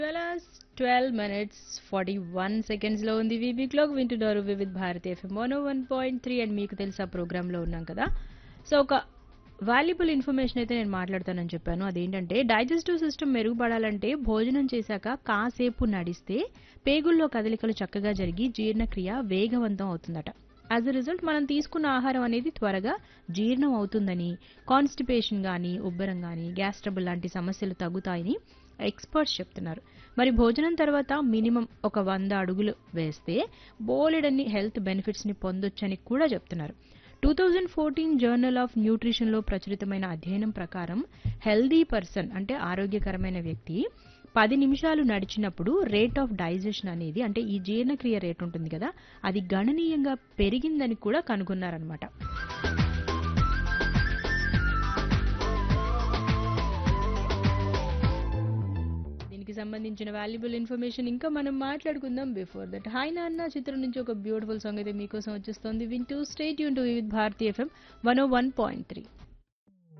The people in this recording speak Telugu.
twelve minutes forty one seconds లో ఉంది వీబీ క్లాక్ వింటున్నారు Vividh Bharati FM one one point three and మీకు తెలుసా ప్రోగ్రామ్ లో ఉన్నాం కదా సో ఒక వాల్యుబుల్ ఇన్ఫర్మేషన్ అయితే నేను మాట్లాడతానని చెప్పాను అదేంటంటే డైజెస్టివ్ సిస్టమ్ మెరుగుపడాలంటే భోజనం చేశాక కాసేపు నడిస్తే పేగుల్లో కదలికలు చక్కగా జరిగి జీర్ణక్రియ వేగవంతం అవుతుందట యాజ్ అ రిజల్ట్ మనం తీసుకున్న ఆహారం అనేది త్వరగా జీర్ణం అవుతుందని కాన్స్టిపేషన్ కానీ ఉబ్బరం కానీ గ్యాస్ ట్రబుల్ లాంటి సమస్యలు తగ్గుతాయని ఎక్స్పర్ట్స్ చెప్తున్నారు మరి భోజనం తర్వాత మినిమం ఒక వంద అడుగులు వేస్తే బోలెడన్ని హెల్త్ బెనిఫిట్స్ ని పొందొచ్చని కూడా చెప్తున్నారు two thousand fourteen journal of nutrition లో ప్రచురితమైన అధ్యయనం ప్రకారం హెల్దీ పర్సన్ అంటే ఆరోగ్యకరమైన వ్యక్తి పది నిమిషాలు నడిచినప్పుడు రేట్ ఆఫ్ డైజెషన్ అనేది అంటే ఈ జీర్ణక్రియ రేట్ ఉంటుంది కదా అది గణనీయంగా పెరిగిందని కూడా కనుగొన్నారనమాట దీనికి సంబంధించిన వాల్యుబుల్ ఇన్ఫర్మేషన్ ఇంకా మనం మాట్లాడుకుందాం బిఫోర్ దట్ హాయ్ నాన్న చిత్రం నుంచి ఒక బ్యూటిఫుల్ సాంగ్ అయితే మీకోసం వచ్చేస్తుంది వింటూ స్టేట్ యూన్ to with Bharati FM one O one point three